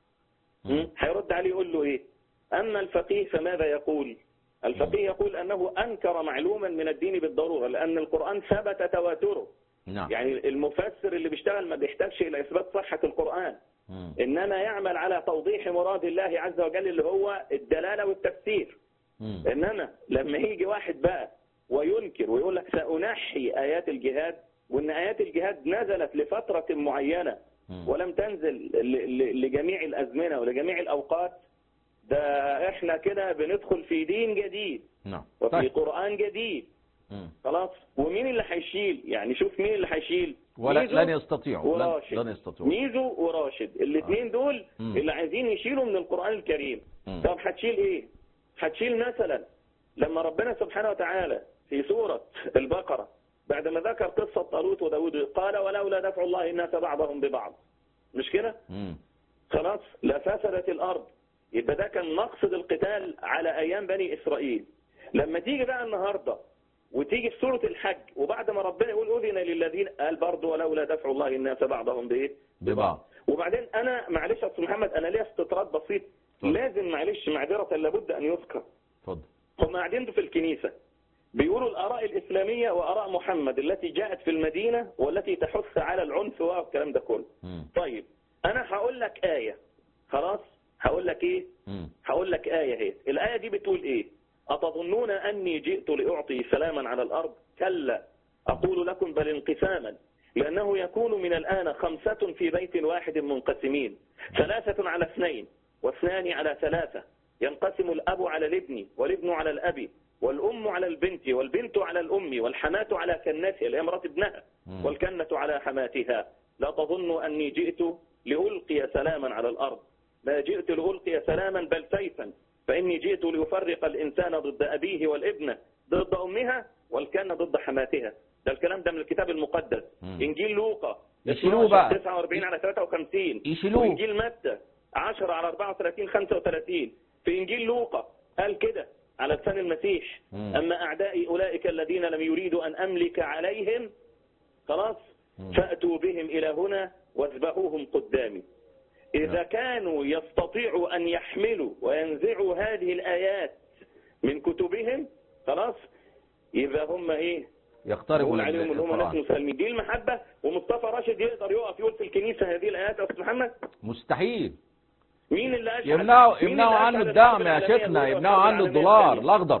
م? هيرد عليه يقول له إيه أما الفقيه فماذا يقول الفقيه يقول أنه أنكر معلوما من الدين بالضرورة لأن القرآن ثبت تواتره نعم يعني المفسر اللي بيشتغل ما بيحتاجش إلى إثبات صحة القرآن مم. إنما يعمل على توضيح مراد الله عز وجل اللي هو الدلالة والتفسير مم. إنما لما يجي واحد بقى وينكر ويقول لك سأنحي آيات الجهاد وإن آيات الجهاد نزلت لفترة معينة مم. ولم تنزل ل- ل- لجميع الأزمنة ولجميع الأوقات ده إحنا كده بندخل في دين جديد نعم وفي طيب قرآن جديد مم. خلاص ومين اللي هيشيل يعني شوف مين اللي هيشيل ولا ميزو لن يستطيعوا لن, وراشد لن يستطيعوا ميزو وراشد الاثنين دول مم. اللي عايزين يشيلوا من القرآن الكريم مم. طب هتشيل ايه هتشيل مثلا لما ربنا سبحانه وتعالى في سورة البقرة بعد ما ذكر قصة طالوت وداود قال ولولا دفع الله الناس بعضهم ببعض مش كده مم. خلاص لفسدت الأرض يبقى ده كان مقصد القتال على أيام بني إسرائيل لما تيجي بقى النهاردة وتيجي في سورة الحج وبعد ما ربنا يقول أذن للذين قال برضه ولولا دفع الله الناس بعضهم بإيه ببعض. وبعدين أنا معلش يا أستاذ محمد أنا ليا استطراد بسيط اتفضل. لازم معلش معذرة لابد أن يذكر اتفضل هم قاعدين في الكنيسة بيقولوا الآراء الإسلامية وآراء محمد التي جاءت في المدينة والتي تحث على العنف والكلام ده كله مم. طيب أنا هقول لك آية خلاص هقول لك إيه مم. هقول لك آية هي الآية دي بتقول إيه أتظنون أني جئت لأعطي سلاما على الأرض كلا أقول لكم بل انقساما لأنه يكون من الآن خمسة في بيت واحد منقسمين ثلاثة على اثنين واثنان على ثلاثة ينقسم الأب على الابن والابن على الأب والأم على البنت والبنت على الأم والحماة على كنتها اللي هي مرات ابنها مم. والكنة على حماتها لا تظن أني جئت لألقي سلاما على الأرض ما جئت لألقي سلاما بل سيفا فإني جئت لأفرق الإنسان ضد أبيه والابنة ضد أمها والكنة ضد حماتها ده الكلام ده من الكتاب المقدس مم. إنجيل لوقا يشيلوه بقى. 49 على 53 يشيلوه. وإنجيل متى 10 على 34 35 في إنجيل لوقا قال كده على لسان المسيح مم. أما أعدائي أولئك الذين لم يريدوا أن أملك عليهم خلاص مم. فأتوا بهم إلى هنا واذبحوهم قدامي إذا نعم. كانوا يستطيعوا أن يحملوا وينزعوا هذه الآيات من كتبهم خلاص يبقى هم إيه يقتربوا يقول عليهم ان هم ناس للقرآن مسلمين دي المحبة ومصطفى راشد يقدر يقف يقول في الكنيسة هذه الآيات يا أستاذ محمد مستحيل مين اللي أشهد يمنعوا مين يمنعوا اللي عنه أشهد الدعم الحرب يا العالمية شيخنا الأولى يمنعوا والحرب عنه العالمية الدولار الثانية؟ الأخضر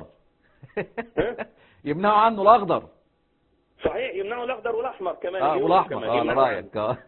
ها؟ يمنعوا عنه الأخضر صحيح يمنعوا الأخضر والأحمر كمان اه اليوم والأحمر كمان اه على يمنعوا رأيك آه.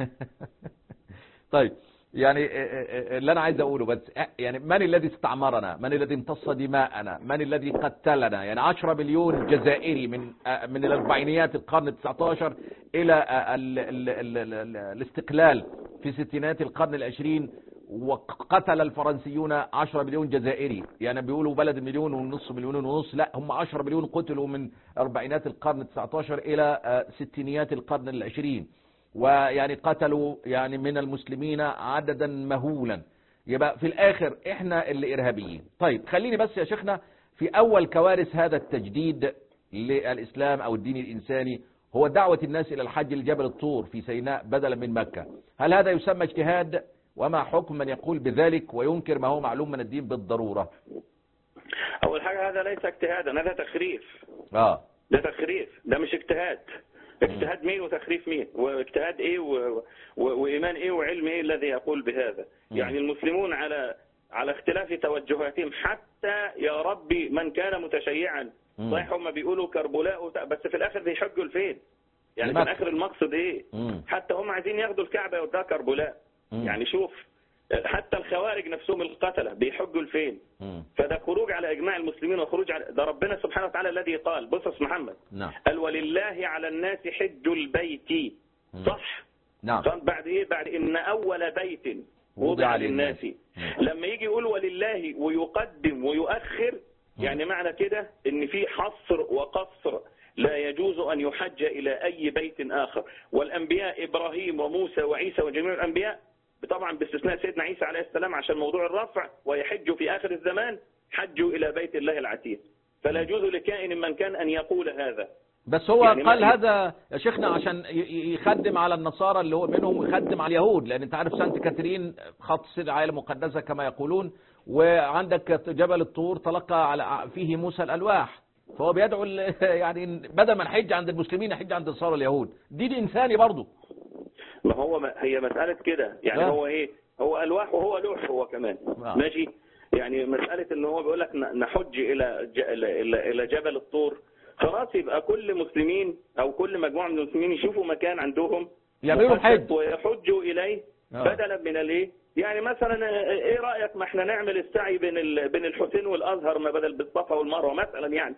طيب يعني آه، آه، آه، اللي أنا عايز أقوله بس آه، يعني من الذي استعمرنا من الذي امتص دماءنا من الذي قتلنا يعني 10 مليون جزائري من آه، من الأربعينيات القرن التسعتاشر إلى آه، ال- ال- ال- ال- ال- الاستقلال في ستينات القرن العشرين وقتل الفرنسيون 10 مليون جزائري يعني بيقولوا بلد مليون ونص مليون ونص لا هم 10 مليون قتلوا من أربعينات القرن التسعتاشر إلى آه، ستينيات القرن العشرين ويعني قتلوا يعني من المسلمين عددا مهولا يبقى في الآخر احنا اللي إرهابيين طيب خليني بس يا شيخنا في أول كوارث هذا التجديد للإسلام أو الدين الإنساني هو دعوة الناس إلى الحج لجبل الطور في سيناء بدلا من مكة هل هذا يسمى اجتهاد وما حكم من يقول بذلك وينكر ما هو معلوم من الدين بالضرورة أول حاجة هذا ليس اجتهادا هذا تخريف آه ده تخريف ده مش اجتهاد اجتهاد مين وتخريف مين واجتهاد ايه و... و... وايمان ايه وعلم ايه الذي يقول بهذا يعني المسلمون على على اختلاف توجهاتهم حتى يا ربي من كان متشيعا مم. صحيح هم بيقولوا كربلاء وت- بس في الاخر بيحجوا لفين يعني في لمكة. الاخر المقصد ايه مم. حتى هم عايزين ياخدوا الكعبه يودوها كربلاء مم. يعني شوف حتى الخوارج نفسهم القتله بيحجوا لفين مم. فده خروج على اجماع المسلمين وخروج على ده ربنا سبحانه وتعالى الذي قال بص يا أستاذ محمد نعم قال ولله على الناس حج البيت صح نعم صح بعد ايه بعد ان اول بيت وضع وضع للناس. للناس لما يجي يقول ولله ويقدم ويؤخر يعني معنى كده ان في حصر وقصر لا يجوز ان يحج الى اي بيت اخر والانبياء ابراهيم وموسى وعيسى وجميع الانبياء طبعا باستثناء سيدنا عيسى عليه السلام عشان موضوع الرفع ويحج في اخر الزمان حجوا الى بيت الله العتيق فلا يجوز لكائن من كان ان يقول هذا بس هو يعني قال ما- هذا يا شيخنا عشان ي- ي- يخدم على النصارى اللي هو منهم ويخدم على اليهود لان انت عارف سانت كاترين خط سيد عائله مقدسه كما يقولون وعندك جبل الطور تلقى على فيه موسى الالواح فهو بيدعو ال- يعني بدل ما نحج عند المسلمين نحج عند النصارى اليهود دين انساني برضه ما هو ما هي مسألة كده يعني آه. هو ايه هو ألواح وهو لوح هو كمان آه. ماشي يعني مسألة ان هو بيقول لك ن- نحج الى ج- الى الى إلى جبل الطور خلاص يبقى كل مسلمين او كل مجموعة من المسلمين يشوفوا مكان عندهم يعملوا مقدس الحج. ويحجوا اليه آه. بدلا من الايه يعني مثلا ايه رأيك ما احنا نعمل السعي بين ال- بين الحسين والازهر ما بدل بالصفا والمروه مثلا يعني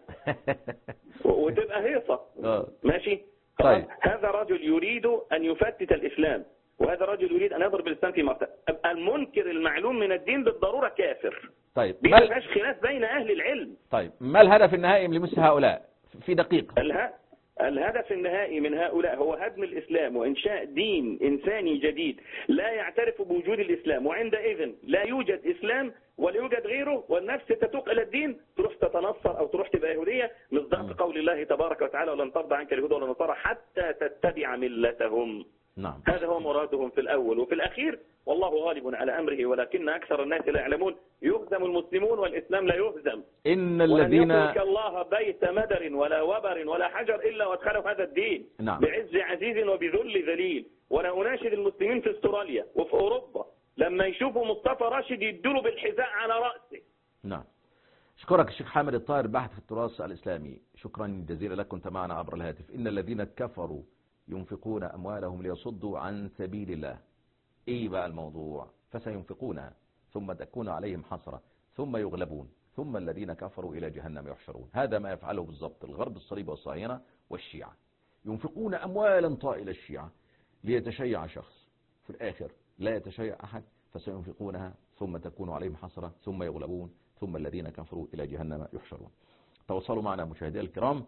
و- وتبقى هيصة آه. ماشي طيب. خلاص؟ هذا رجل يريد أن يفتت الإسلام وهذا رجل يريد أن يضرب الإسلام في مرتبة المنكر المعلوم من الدين بالضرورة كافر طيب دي ما ما ال- فيهاش خلاف بين أهل العلم طيب ما الهدف النهائي من لمثل هؤلاء في دقيقه اله- الهدف النهائي من هؤلاء هو هدم الإسلام وإنشاء دين إنساني جديد لا يعترف بوجود الإسلام وعندئذ لا يوجد إسلام ولا يوجد غيره والنفس تتوق إلى الدين تروح تتنصر أو تروح تبقى يهودية مصداق قول الله تبارك وتعالى ولن ترضى عنك اليهود ولا النصارى حتى تتبع ملتهم نعم هذا هو مرادهم في الأول وفي الأخير والله غالب على أمره ولكن أكثر الناس لا يعلمون يهزم المسلمون والإسلام لا يهزم ان ولن الذين يترك الله بيت مدر ولا وبر ولا حجر إلا وادخله هذا الدين نعم. بعز عزيز وبذل ذليل وأنا أناشد المسلمين في استراليا وفي أوروبا لما يشوفوا مصطفى راشد يدلوا بالحذاء على رأسه نعم أشكرك الشيخ حامد الطاهر باحث في التراث الإسلامي شكرا جزيلا لك كنت معنا عبر الهاتف إن الذين كفروا ينفقون أموالهم ليصدوا عن سبيل الله إيه بقى الموضوع فسينفقونها ثم تكون عليهم حسرة ثم يغلبون ثم الذين كفروا إلى جهنم يحشرون هذا ما يفعله بالضبط الغرب الصليب والصهاينة والشيعة ينفقون أموالا طائلة الشيعة ليتشيع شخص في الآخر لا يتشيع أحد فسينفقونها ثم تكون عليهم حسرة ثم يغلبون ثم الذين كفروا إلى جهنم يحشرون تواصلوا معنا مشاهدي الكرام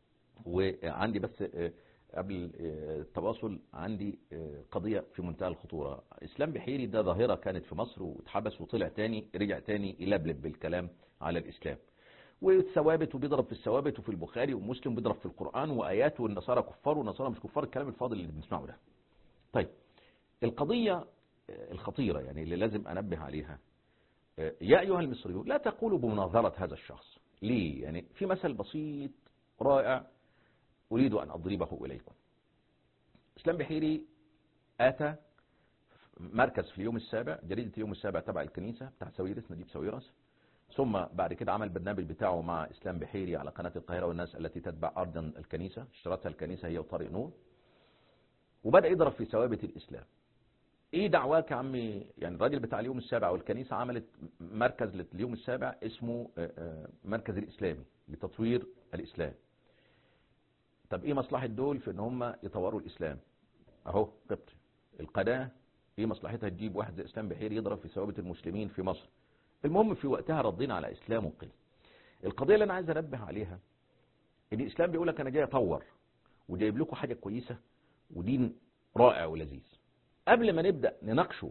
وعندي بس آه، قبل آه، التواصل عندي آه، قضية في منتهى الخطورة إسلام بحيري ده ظاهرة كانت في مصر واتحبس وطلع تاني رجع تاني يلبلب بالكلام على الإسلام والثوابت وبيضرب في الثوابت وفي البخاري ومسلم بيضرب في القرآن وآيات والنصارى كفار والنصارى مش كفار الكلام الفاضل اللي بنسمعه ده طيب القضية آه، الخطيرة يعني اللي لازم أنبه عليها آه، يا أيها المصريون لا تقولوا بمناظرة هذا الشخص ليه يعني في مثل بسيط رائع أريد أن أضربه إليكم إسلام بحيري أتى مركز في اليوم السابع جريدة اليوم السابع تبع الكنيسة بتاع سويرس نجيب سويرس ثم بعد كده عمل برنامج بتاعه مع إسلام بحيري على قناة القاهرة والناس التي تتبع أرضا الكنيسة اشترتها الكنيسة هي وطارق نور وبدأ يضرب في ثوابت الإسلام ايه دعواك يا عمي يعني الراجل بتاع اليوم السابع والكنيسة عملت مركز لليوم السابع اسمه آه، آه، مركز الإسلامي لتطوير الإسلام طب ايه مصلحة دول في ان هم يطوروا الإسلام اهو قبطي القناة ايه مصلحتها تجيب واحد زي اسلام بحير يضرب في ثوابت المسلمين في مصر المهم في وقتها ردينا على اسلام وقل القضية اللي انا عايز انبه عليها ان الاسلام بيقول لك انا جاي اطور وجايب لكم حاجة كويسة ودين رائع ولذيذ قبل ما نبدأ نناقشه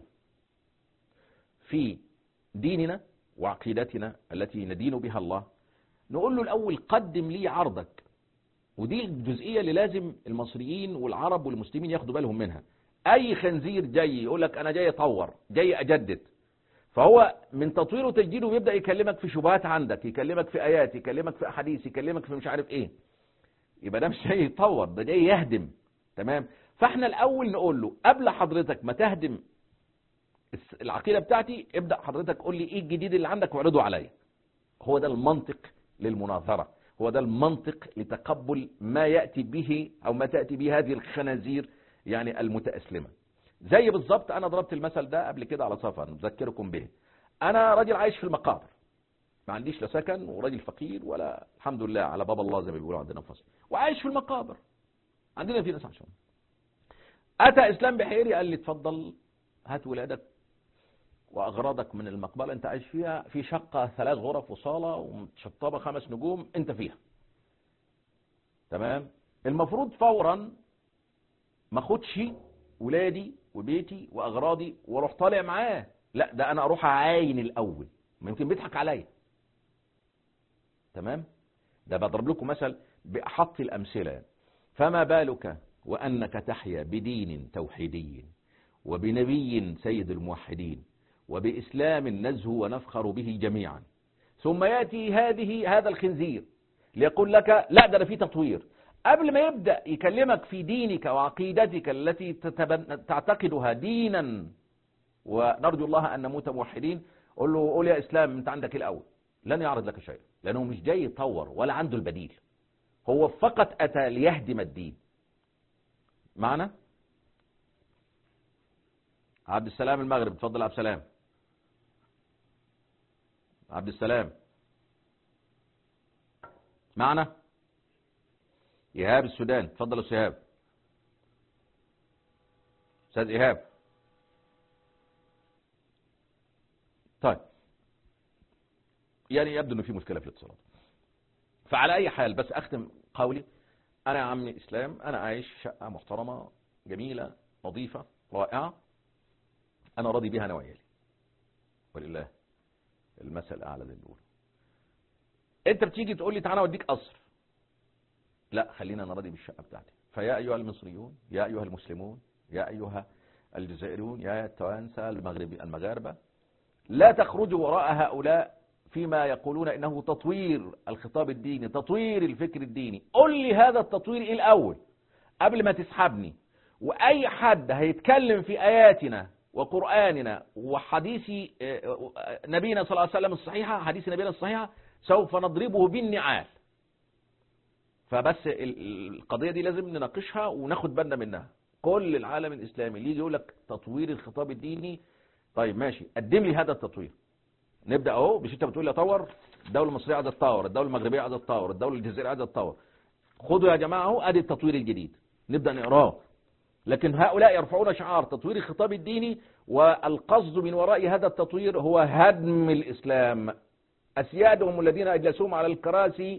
في ديننا وعقيدتنا التي ندين بها الله نقول له الأول قدم لي عرضك ودي الجزئية اللي لازم المصريين والعرب والمسلمين ياخدوا بالهم منها أي خنزير جاي يقول لك أنا جاي أطور جاي أجدد فهو من تطويره وتجديده بيبدأ يكلمك في شبهات عندك يكلمك في آيات يكلمك في أحاديث يكلمك في مش عارف إيه يبقى ده مش جاي يطور ده جاي يهدم تمام فاحنا الاول نقول له قبل حضرتك ما تهدم الس- العقيده بتاعتي ابدا حضرتك قول لي ايه الجديد اللي عندك واعرضه عليا هو ده المنطق للمناظره هو ده المنطق لتقبل ما ياتي به او ما تاتي به هذه الخنازير يعني المتاسلمه زي بالظبط انا ضربت المثل ده قبل كده على سفر نذكركم به انا راجل عايش في المقابر ما عنديش لا سكن وراجل فقير ولا الحمد لله على باب الله زي ما بيقولوا عندنا في مصر وعايش في المقابر عندنا في ناس عشان اتى اسلام بحيري قال لي اتفضل هات ولادك واغراضك من المقبره انت عايش فيها في شقه ثلاث غرف وصاله ومتشطبه خمس نجوم انت فيها تمام المفروض فورا ما اخدش ولادي وبيتي واغراضي واروح طالع معاه لا ده انا اروح اعاين الاول ما يمكن بيضحك عليا تمام ده بضرب لكم مثل باحط الامثله يعني. فما بالك وانك تحيا بدين توحيدي وبنبي سيد الموحدين وباسلام نزهو ونفخر به جميعا ثم ياتي هذه هذا الخنزير ليقول لك لا ده انا في تطوير قبل ما يبدا يكلمك في دينك وعقيدتك التي تتبن... تعتقدها دينا ونرجو الله ان نموت موحدين قول له قول يا اسلام انت عندك إيه الاول لن يعرض لك شيء لانه مش جاي يتطور ولا عنده البديل هو فقط اتى ليهدم الدين معنا عبد السلام المغرب اتفضل عبد السلام عبد السلام معنا إيهاب السودان اتفضل يا أستاذ إيهاب أستاذ إيهاب طيب يعني يبدو أنه في مشكلة في الاتصالات فعلى أي حال بس أختم قولي أنا يا عمي إسلام أنا عايش في شقة محترمة جميلة نظيفة رائعة أنا راضي بها أنا وعيالي ولله المثل الأعلى زي ما بيقولوا أنت بتيجي تقول لي تعالى أوديك قصر لا خلينا انا راضي بالشقه بتاعتي فيا ايها المصريون يا ايها المسلمون يا ايها الجزائريون يا التوانسه المغربي المغاربه لا تخرجوا وراء هؤلاء فيما يقولون انه تطوير الخطاب الديني تطوير الفكر الديني قل لي هذا التطوير ايه الاول قبل ما تسحبني واي حد هيتكلم في اياتنا وقراننا وحديث نبينا صلى الله عليه وسلم الصحيحه حديث نبينا الصحيحه سوف نضربه بالنعال فبس القضية دي لازم نناقشها وناخد بالنا منها كل العالم الإسلامي اللي يجي يقول لك تطوير الخطاب الديني طيب ماشي قدم لي هذا التطوير نبدأ اهو مش انت بتقول لي اطور الدولة المصرية عايزة تطور الدولة المغربية عايزة تطور الدولة الجزائرية عايزة تطور خدوا يا جماعة اهو ادي التطوير الجديد نبدأ نقراه لكن هؤلاء يرفعون شعار تطوير الخطاب الديني والقصد من وراء هذا التطوير هو هدم الإسلام أسيادهم الذين أجلسوهم على الكراسي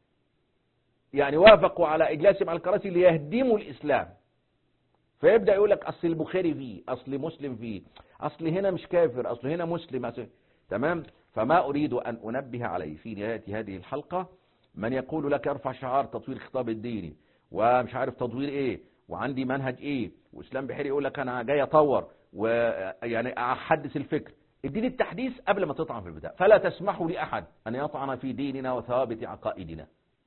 يعني وافقوا على إجلاسهم على الكراسي ليهدموا الإسلام فيبدأ يقول لك أصل البخاري فيه أصل مسلم فيه أصل هنا مش كافر أصل هنا مسلم أصل تمام فما أريد أن أنبه عليه في نهاية هذه الحلقة من يقول لك ارفع شعار تطوير الخطاب الديني ومش عارف تطوير ايه وعندي منهج ايه واسلام بحيري يقول لك انا جاي اطور ويعني احدث الفكر اديني التحديث قبل ما تطعن في البداية فلا تسمحوا لأحد أن يطعن في ديننا وثوابت عقائدنا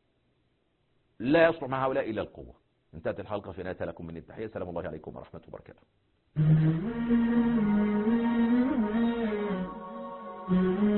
لا يصلح مع هؤلاء إلا القوة انتهت الحلقة في نهاية لكم من التحية سلام الله عليكم ورحمة وبركاته